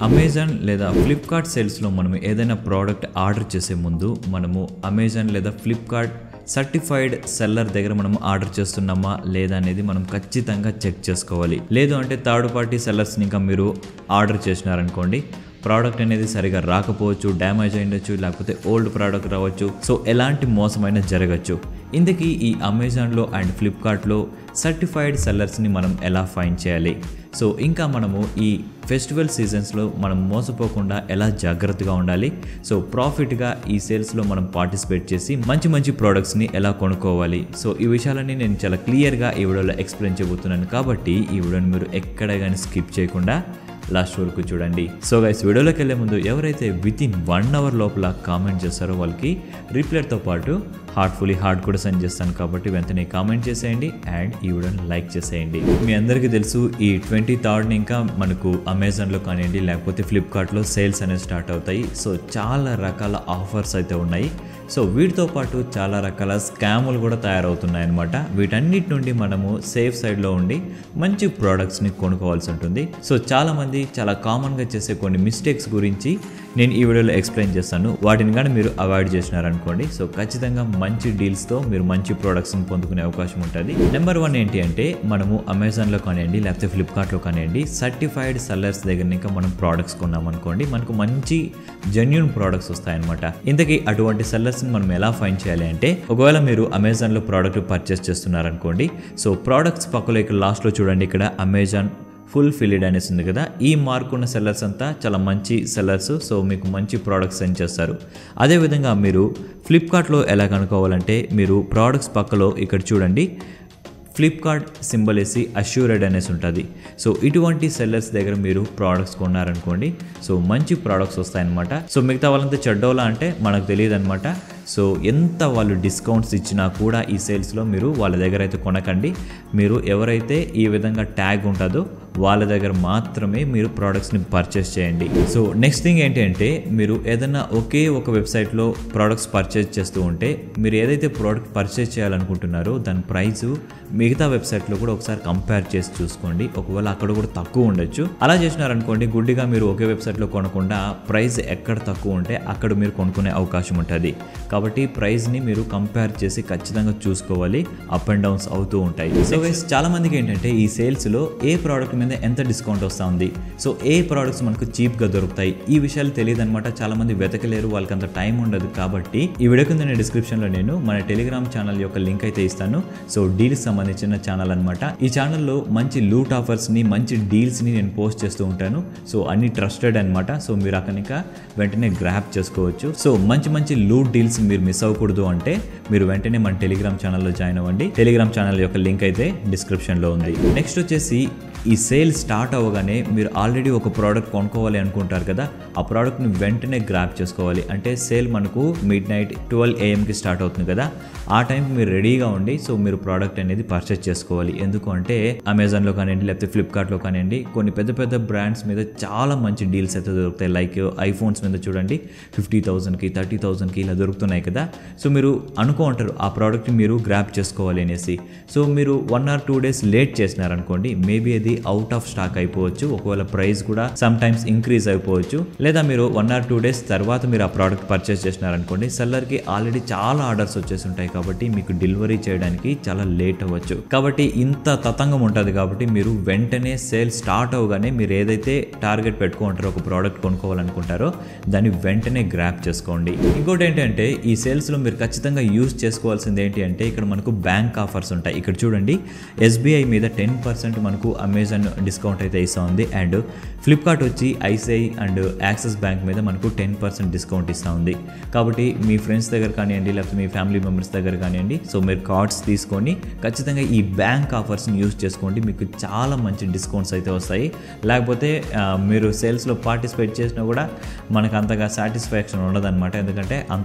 Amazon లేదా Flipkart సేల్స్లో మనం ఏదైనా ప్రోడక్ట్ ఆర్డర్ చేసే ముందు మనము అమెజాన్ లేదా ఫ్లిప్కార్ట్ సర్టిఫైడ్ సెల్లర్ దగ్గర మనం ఆర్డర్ చేస్తున్నామా లేదా అనేది మనం ఖచ్చితంగా చెక్ చేసుకోవాలి లేదు అంటే థర్డ్ పార్టీ సెల్లర్స్ని ఇంకా మీరు ఆర్డర్ చేసినారనుకోండి ప్రోడక్ట్ అనేది సరిగా రాకపోవచ్చు డ్యామేజ్ అయ్యొచ్చు లేకపోతే ఓల్డ్ ప్రోడక్ట్ రావచ్చు సో ఎలాంటి మోసమైనా జరగచ్చు ఇందుకీ ఈ అమెజాన్లో అండ్ ఫ్లిప్కార్ట్లో సర్టిఫైడ్ సెల్లర్స్ని మనం ఎలా ఫైన్ చేయాలి సో ఇంకా మనము ఈ ఫెస్టివల్ సీజన్స్లో మనం మోసపోకుండా ఎలా జాగ్రత్తగా ఉండాలి సో ప్రాఫిట్గా ఈ సేల్స్లో మనం పార్టిసిపేట్ చేసి మంచి మంచి ప్రోడక్ట్స్ని ఎలా కొనుక్కోవాలి సో ఈ విషయాలన్నీ నేను చాలా క్లియర్గా ఈ వీడియోలో ఎక్స్ప్లెయిన్ చేయబోతున్నాను కాబట్టి ఈ వీడియోని మీరు ఎక్కడ కానీ స్కిప్ చేయకుండా లాస్ట్ వరకు చూడండి సో గైస్ వీడియోలోకి వెళ్ళే ముందు ఎవరైతే విత్ ఇన్ వన్ అవర్ లోపల కామెంట్ చేస్తారో వాళ్ళకి రిప్లైతో పాటు హార్ట్ఫుల్లీ హార్ట్ కూడా సెండ్ చేస్తాను కాబట్టి వెంటనే కామెంట్ చేసేయండి అండ్ ఈ వీడియోని లైక్ చేసేయండి మీ అందరికీ తెలుసు ఈ ట్వంటీ థర్డ్ని ఇంకా మనకు అమెజాన్లో కానివ్వండి లేకపోతే ఫ్లిప్కార్ట్లో సేల్స్ అనేవి స్టార్ట్ అవుతాయి సో చాలా రకాల ఆఫర్స్ అయితే ఉన్నాయి సో వీటితో పాటు చాలా రకాల స్కాములు కూడా తయారవుతున్నాయి అనమాట వీటన్నిటి నుండి మనము సేఫ్ సైడ్లో ఉండి మంచి ప్రోడక్ట్స్ని కొనుక్కోవాల్సి ఉంటుంది సో చాలామంది చాలా కామన్గా చేసే కొన్ని మిస్టేక్స్ గురించి నేను ఈ వీడియోలో ఎక్స్ప్లెయిన్ చేస్తాను వాటిని కానీ మీరు అవాయిడ్ చేసినారనుకోండి సో ఖచ్చితంగా మంచి డీల్స్తో మీరు మంచి ప్రోడక్ట్స్ని పొందుకునే అవకాశం ఉంటుంది నెంబర్ వన్ ఏంటి అంటే మనము అమెజాన్లో కానివ్వండి లేకపోతే ఫ్లిప్కార్ట్లో కానివ్వండి సర్టిఫైడ్ సెల్లర్స్ దగ్గర ఇంకా మనం ప్రోడక్ట్స్ కొన్నాం అనుకోండి మనకు మంచి జెన్యున్ ప్రోడక్ట్స్ వస్తాయన్నమాట ఇంతకీ అటువంటి సెల్లర్స్ని మనం ఎలా ఫైన్ చేయాలి అంటే ఒకవేళ మీరు అమెజాన్లో ప్రోడక్ట్ పర్చేస్ చేస్తున్నారనుకోండి సో ప్రోడక్ట్స్ పక్కలో ఇక్కడ లాస్ట్లో చూడండి ఇక్కడ అమెజాన్ ఫుల్ ఫిలిడ్ అనేసి ఉంది కదా ఈ మార్క్ ఉన్న సెల్లర్స్ అంతా చాలా మంచి సెల్లర్స్ సో మీకు మంచి ప్రోడక్ట్స్ సెండ్ చేస్తారు అదేవిధంగా మీరు ఫ్లిప్కార్ట్లో ఎలా కనుక్కోవాలంటే మీరు ప్రోడక్ట్స్ పక్కలో ఇక్కడ చూడండి ఫ్లిప్కార్ట్ సింబల్ వేసి అష్యూరెడ్ అనేసి ఉంటుంది సో ఇటువంటి సెల్లర్స్ దగ్గర మీరు ప్రోడక్ట్స్ కొన్నారనుకోండి సో మంచి ప్రోడక్ట్స్ వస్తాయన్నమాట సో మిగతా వాళ్ళంతా చెడ్డోలా అంటే మనకు తెలియదు అనమాట సో ఎంత వాళ్ళు డిస్కౌంట్స్ ఇచ్చినా కూడా ఈ సేల్స్లో మీరు వాళ్ళ దగ్గర అయితే కొనకండి మీరు ఎవరైతే ఈ విధంగా ట్యాగ్ ఉంటుందో వాళ్ళ దగ్గర మాత్రమే మీరు ప్రోడక్ట్స్ని పర్చేస్ చేయండి సో నెక్స్ట్ థింగ్ ఏంటి అంటే మీరు ఏదైనా ఒకే ఒక వెబ్సైట్లో ప్రోడక్ట్స్ పర్చేస్ చేస్తూ ఉంటే మీరు ఏదైతే ప్రోడక్ట్ పర్చేస్ చేయాలనుకుంటున్నారో దాని ప్రైస్ మిగతా వెబ్సైట్లో కూడా ఒకసారి కంపేర్ చేసి చూసుకోండి ఒకవేళ అక్కడ కూడా తక్కువ ఉండొచ్చు అలా చేసినారనుకోండి గుడ్డిగా మీరు ఒకే వెబ్సైట్లో కొనకుండా ప్రైస్ ఎక్కడ తక్కువ ఉంటే అక్కడ మీరు కొనుక్కునే అవకాశం ఉంటుంది కాబట్టి ప్రైస్ని మీరు కంపేర్ చేసి ఖచ్చితంగా చూసుకోవాలి అప్ అండ్ డౌన్స్ అవుతూ ఉంటాయి సో గైస్ చాలా మందికి ఏంటంటే ఈ సేల్స్లో ఏ ప్రోడక్ట్ మీద ఎంత డిస్కౌంట్ వస్తూ ఉంది సో ఏ ప్రోడక్ట్స్ మనకు చీప్గా దొరుకుతాయి ఈ విషయాలు తెలియదు అనమాట చాలా మంది వెతకలేరు వాళ్ళకి అంత టైం ఉండదు కాబట్టి ఈ వీడియో కింద నేను డిస్క్రిప్షన్లో నేను మన టెలిగ్రామ్ ఛానల్ యొక్క లింక్ అయితే ఇస్తాను సో డీల్స్ సంబంధించిన ఛానల్ అనమాట ఈ ఛానల్లో మంచి లూట్ ఆఫర్స్ని మంచి డీల్స్ని నేను పోస్ట్ చేస్తూ ఉంటాను సో అన్ని ట్రస్టెడ్ అనమాట సో మీరు అక్కడ ఇంకా వెంటనే గ్రాప్ చేసుకోవచ్చు సో మంచి మంచి లూట్ డీల్స్ మీరు మిస్ అవ్వకూడదు అంటే మీరు వెంటనే మన టెలిగ్రామ్ ఛానల్లో జాయిన్ అవ్వండి టెలిగ్రామ్ ఛానల్ యొక్క లింక్ అయితే డిస్క్రిప్షన్లో ఉంది నెక్స్ట్ వచ్చేసి ఈ సేల్ స్టార్ట్ అవ్వగానే మీరు ఆల్రెడీ ఒక ప్రోడక్ట్ కొనుక్కోవాలి అనుకుంటారు కదా ఆ ప్రోడక్ట్ని వెంటనే గ్రాప్ చేసుకోవాలి అంటే సేల్ మనకు మిడ్ నైట్ ట్వెల్వ్ ఏఎంకి స్టార్ట్ అవుతుంది కదా ఆ టైంకి మీరు రెడీగా ఉండి సో మీరు ప్రోడక్ట్ అనేది పర్చేస్ చేసుకోవాలి ఎందుకు అంటే అమెజాన్లో కానివ్వండి లేకపోతే ఫ్లిప్కార్ట్లో కానివ్వండి కొన్ని పెద్ద పెద్ద బ్రాండ్స్ మీద చాలా మంచి డీల్స్ అయితే దొరుకుతాయి లైక్ ఐఫోన్స్ మీద చూడండి ఫిఫ్టీ థౌసండ్కి థర్టీ థౌసండ్కి ఇలా దొరుకుతున్నాయి కదా సో మీరు అనుకో ఉంటారు ఆ ప్రోడక్ట్ని మీరు గ్రాప్ చేసుకోవాలి అనేసి సో మీరు one or two days late చేసినారనుకోండి మేబీ అది అవుట్ ఆఫ్ స్టాక్ అయిపోవచ్చు ఒకవేళ ప్రైస్ కూడా సమ్ టైమ్స్ ఇంక్రీజ్ అయిపోవచ్చు లేదా మీరు వన్ ఆర్ టూ డేస్ తర్వాత మీరు ఆ ప్రోడక్ట్ పర్చేస్ చేసినారనుకోండి సెల్లర్కి ఆల్రెడీ చాలా ఆర్డర్స్ వచ్చేసి ఉంటాయి కాబట్టి మీకు డెలివరీ చేయడానికి చాలా లేట్ అవ్వచ్చు కాబట్టి ఇంత తతంగం ఉంటుంది కాబట్టి మీరు వెంటనే సేల్ స్టార్ట్ అవగానే మీరు ఏదైతే టార్గెట్ పెట్టుకుంటారో ఒక ప్రోడక్ట్ కొనుక్కోవాలనుకుంటారో దాన్ని వెంటనే గ్రాప్ చేసుకోండి ఇంకోటి ఏంటంటే ఈ సేల్స్లో మీరు ఖచ్చితంగా యూజ్ చేసుకోవాల్సింది ఏంటి అంటే ఇక్కడ మనకు బ్యాంక్ ఆఫర్స్ ఉంటాయి ఇక్కడ చూడండి ఎస్బీఐ మీద టెన్ పర్సెంట్ మనకు అమెజాన్ డిస్కౌంట్ అయితే ఇస్తూ ఉంది అండ్ ఫ్లిప్కార్ట్ వచ్చి ఐసిఐ అండ్ యాక్సిస్ బ్యాంక్ మీద మనకు టెన్ పర్సెంట్ డిస్కౌంట్ ఇస్తూ ఉంది కాబట్టి మీ ఫ్రెండ్స్ దగ్గర కానివ్వండి లేకపోతే మీ ఫ్యామిలీ మెంబర్స్ దగ్గర కానివ్వండి సో మీరు కార్డ్స్ తీసుకొని ఖచ్చితంగా ఈ బ్యాంక్ ఆఫర్స్ని యూజ్ చేసుకోండి మీకు చాలా మంచి డిస్కౌంట్స్ అయితే వస్తాయి లేకపోతే ఆ, మీరు సేల్స్లో పార్టిసిపేట్ చేసినా కూడా మనకు అంతగా సాటిస్ఫాక్షన్ ఉండదన్నమాట ఎందుకంటే అంత ప్రైస్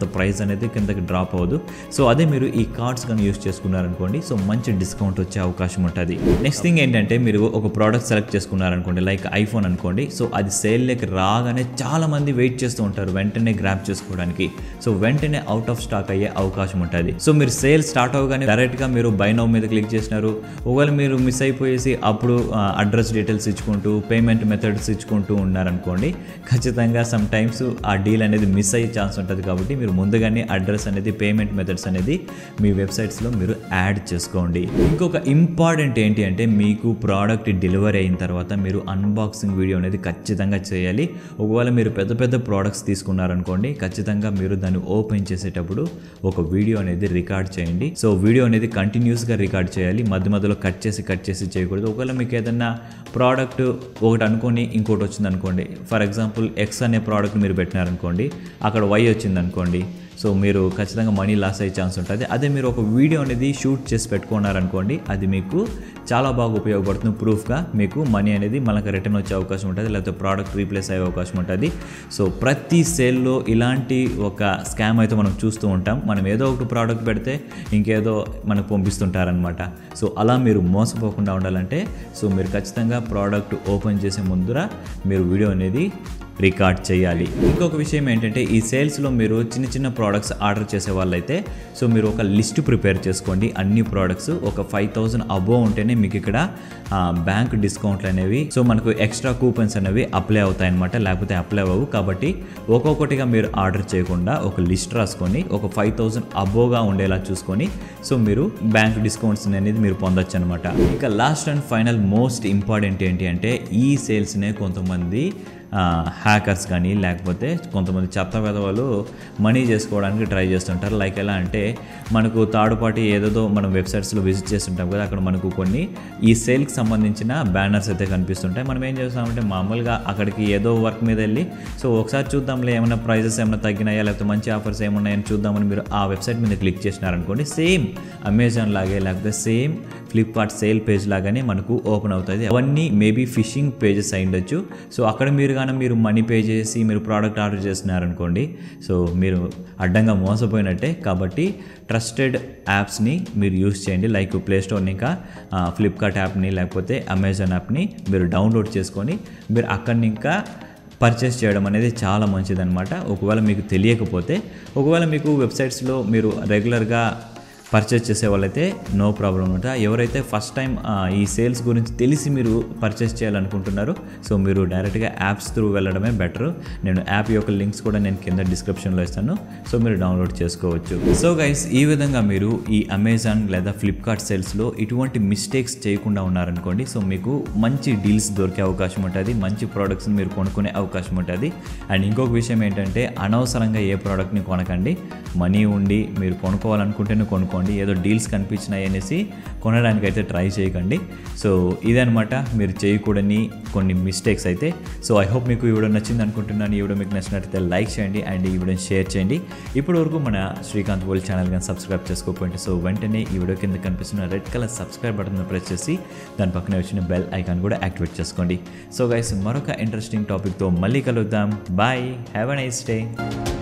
అనేది కిందకి డ్రాప్ అవ్వదు సో అదే మీరు ఈ కార్డ్స్ కానీ యూస్ చేసుకున్నారనుకోండి సో మంచి డిస్కౌంట్ వచ్చే అవకాశం ఉంటుంది నెక్స్ట్ థింగ్ ఏంటంటే మీరు ఒక ప్రోడక్ట్ సెలెక్ట్ చేసుకున్నారనుకోండి లైక్ ఐఫోన్ అనుకోండి సో అది సేల్లోకి రాగానే చాలా మంది వెయిట్ చేస్తూ ఉంటారు వెంటనే గ్రాప్ చేసుకోవడానికి సో వెంటనే అవుట్ ఆఫ్ స్టాక్ అయ్యే అవకాశం ఉంటుంది సో మీరు సేల్ స్టార్ట్ అవగానే డైరెక్ట్గా మీరు బై నౌ మీద క్లిక్ చేసినారు ఒకవేళ మీరు మిస్ అయిపోయేసి అప్పుడు అడ్రస్ డీటెయిల్స్ ఇచ్చుకుంటూ పేమెంట్ మెథడ్స్ ఇచ్చుకుంటూ ఉన్నారనుకోండి ఖచ్చితంగా సమ్ టైమ్స్ ఆ డీల్ అనేది మిస్ అయ్యే ఛాన్స్ ఉంటుంది కాబట్టి మీరు ముందుగానే అడ్రస్ అనేది పేమెంట్ మెథడ్స్ అనేది మీ వెబ్సైట్స్లో మీరు యాడ్ చేసుకోండి ఇంకొక ఇంపార్టెంట్ ఏంటి అంటే మీకు ప్రోడక్ట్ డెలివరీ అయిన తర్వాత మీరు అన్బాక్సింగ్ వీడియో అనేది ఖచ్చితంగా చేయాలి ఒకవేళ మీరు పెద్ద పెద్ద ప్రోడక్ట్స్ తీసుకున్నారనుకోండి ఖచ్చితంగా మీరు దాన్ని ఓపెన్ చేసేటప్పుడు ఒక వీడియో అనేది రికార్డ్ చేయండి సో వీడియో అనేది కంటిన్యూస్గా రికార్డ్ చేయాలి మధ్య మధ్యలో కట్ చేసి కట్ చేసి చేయకూడదు ఒకవేళ మీకు ఏదైనా ప్రోడక్ట్ ఒకటి అనుకొని ఇంకోటి వచ్చింది అనుకోండి ఫర్ ఎగ్జాంపుల్ ఎక్స్ అనే ప్రోడక్ట్ మీరు పెట్టినారనుకోండి అక్కడ వై వచ్చింది అనుకోండి సో మీరు ఖచ్చితంగా మనీ లాస్ అయ్యే ఛాన్స్ ఉంటుంది అదే మీరు ఒక వీడియో అనేది షూట్ చేసి పెట్టుకున్నారనుకోండి అది మీకు చాలా బాగా ఉపయోగపడుతుంది ప్రూఫ్గా మీకు మనీ అనేది మనకు రిటర్న్ వచ్చే అవకాశం ఉంటుంది లేకపోతే ప్రోడక్ట్ రీప్లేస్ అయ్యే అవకాశం ఉంటుంది సో ప్రతి సేల్లో ఇలాంటి ఒక స్కామ్ అయితే మనం చూస్తూ ఉంటాం మనం ఏదో ఒక ప్రోడక్ట్ పెడితే ఇంకేదో మనకు పంపిస్తుంటారనమాట సో అలా మీరు మోసపోకుండా ఉండాలంటే సో మీరు ఖచ్చితంగా ప్రోడక్ట్ ఓపెన్ చేసే ముందర మీరు వీడియో అనేది రికార్డ్ చేయాలి ఇంకొక విషయం ఏంటంటే ఈ సేల్స్లో మీరు చిన్న చిన్న ప్రోడక్ట్స్ ఆర్డర్ చేసే వాళ్ళైతే సో మీరు ఒక లిస్ట్ ప్రిపేర్ చేసుకోండి అన్ని ప్రోడక్ట్స్ ఒక ఫైవ్ థౌజండ్ అబోవ్ ఉంటేనే మీకు ఇక్కడ బ్యాంక్ డిస్కౌంట్లు అనేవి సో మనకు ఎక్స్ట్రా కూపన్స్ అనేవి అప్లై అవుతాయి అనమాట లేకపోతే అప్లై అవ్వవు కాబట్టి ఒక్కొక్కటిగా మీరు ఆర్డర్ చేయకుండా ఒక లిస్ట్ రాసుకొని ఒక ఫైవ్ థౌజండ్ అబోవ్గా ఉండేలా చూసుకొని సో మీరు బ్యాంక్ డిస్కౌంట్స్ అనేది మీరు పొందొచ్చు అనమాట ఇక last and final most important ఏంటి అంటే ఈ సేల్స్నే కొంతమంది హ్యాకర్స్ కానీ లేకపోతే కొంతమంది చెత్త వెధవలు మనీ చేసుకోవడానికి ట్రై చేస్తుంటారు లైక్ ఎలా అంటే మనకు థర్డ్ పార్టీ ఏదేదో మనం వెబ్సైట్స్లో విజిట్ చేస్తుంటాం కదా అక్కడ మనకు కొన్ని ఈ సేల్కి సంబంధించిన బ్యానర్స్ అయితే కనిపిస్తుంటాయి మనం ఏం చేస్తామంటే మామూలుగా అక్కడికి ఏదో వర్క్ మీద వెళ్ళి సో ఒకసారి చూద్దాంలే ఏమైనా ప్రైజెస్ ఏమైనా తగ్గినాయా లేకపోతే మంచి ఆఫర్స్ ఏమున్నాయని చూద్దామని మీరు ఆ వెబ్సైట్ మీద క్లిక్ చేసినారనుకోండి సేమ్ అమెజాన్ లాగే లేకపోతే సేమ్ ఫ్లిప్కార్ట్ సేల్ పేజ్ లాగానే మనకు ఓపెన్ అవుతుంది అవన్నీ మేబీ ఫిషింగ్ పేజెస్ అయి ఉండొచ్చు సో అక్కడ మీరు కానీ మీరు మనీ పే చేసి మీరు ప్రోడక్ట్ ఆర్డర్ చేస్తున్నారనుకోండి సో మీరు అడ్డంగా మోసపోయినట్టే కాబట్టి ట్రస్టెడ్ యాప్స్ని మీరు యూస్ చేయండి లైక్ ప్లే స్టోర్ని ఇంకా ఫ్లిప్కార్ట్ యాప్ని లేకపోతే అమెజాన్ యాప్ని మీరు డౌన్లోడ్ చేసుకొని మీరు అక్కడిని ఇంకా పర్చేస్ చేయడం అనేది చాలా మంచిదన్నమాట ఒకవేళ మీకు తెలియకపోతే ఒకవేళ మీకు వెబ్సైట్స్లో మీరు రెగ్యులర్గా పర్చేస్ చేసే వాళ్ళైతే నో ప్రాబ్లం అనమాట ఎవరైతే ఫస్ట్ టైం ఈ సేల్స్ గురించి తెలిసి మీరు పర్చేస్ చేయాలనుకుంటున్నారో సో మీరు డైరెక్ట్గా యాప్స్ త్రూ వెళ్ళడమే బెటర్ నేను యాప్ యొక్క లింక్స్ కూడా నేను కింద డిస్క్రిప్షన్లో ఇస్తాను సో మీరు డౌన్లోడ్ చేసుకోవచ్చు సో గైస్ ఈ విధంగా మీరు ఈ అమెజాన్ లేదా ఫ్లిప్కార్ట్ సేల్స్లో ఇటువంటి మిస్టేక్స్ చేయకుండా ఉన్నారనుకోండి సో మీకు మంచి డీల్స్ దొరికే అవకాశం ఉంటుంది మంచి ప్రోడక్ట్స్ని మీరు కొనుక్కునే అవకాశం ఉంటుంది అండ్ ఇంకొక విషయం ఏంటంటే అనవసరంగా ఏ ప్రోడక్ట్ని కొనకండి మనీ ఉండి మీరు కొనుక్కోవాలనుకుంటేనే కొనుక్కోండి ఏదో డీల్స్ కనిపించినాయి అనేసి కొనడానికి అయితే ట్రై చేయకండి సో ఇదనమాట మీరు చేయకూడని కొన్ని మిస్టేక్స్ అయితే సో ఐ హోప్ మీకు ఈ వీడియో నచ్చింది అనుకుంటున్నాను ఈ వీడియో మీకు నచ్చినట్లయితే లైక్ చేయండి అండ్ ఈ వీడియోని షేర్ చేయండి ఇప్పటి వరకు మన శ్రీకాంత్ వరల్డ్ ఛానల్ కానీ సబ్స్క్రైబ్ చేసుకోకపోయింటే సో వెంటనే ఈ వీడియో కింద కనిపిస్తున్న red colour subscribe button press చేసి దాని పక్కనే వచ్చిన బెల్ ఐకాన్ కూడా యాక్టివేట్ చేసుకోండి సో గైస్ మరొక ఇంట్రెస్టింగ్ టాపిక్తో మళ్ళీ కలుద్దాం bye have a nice day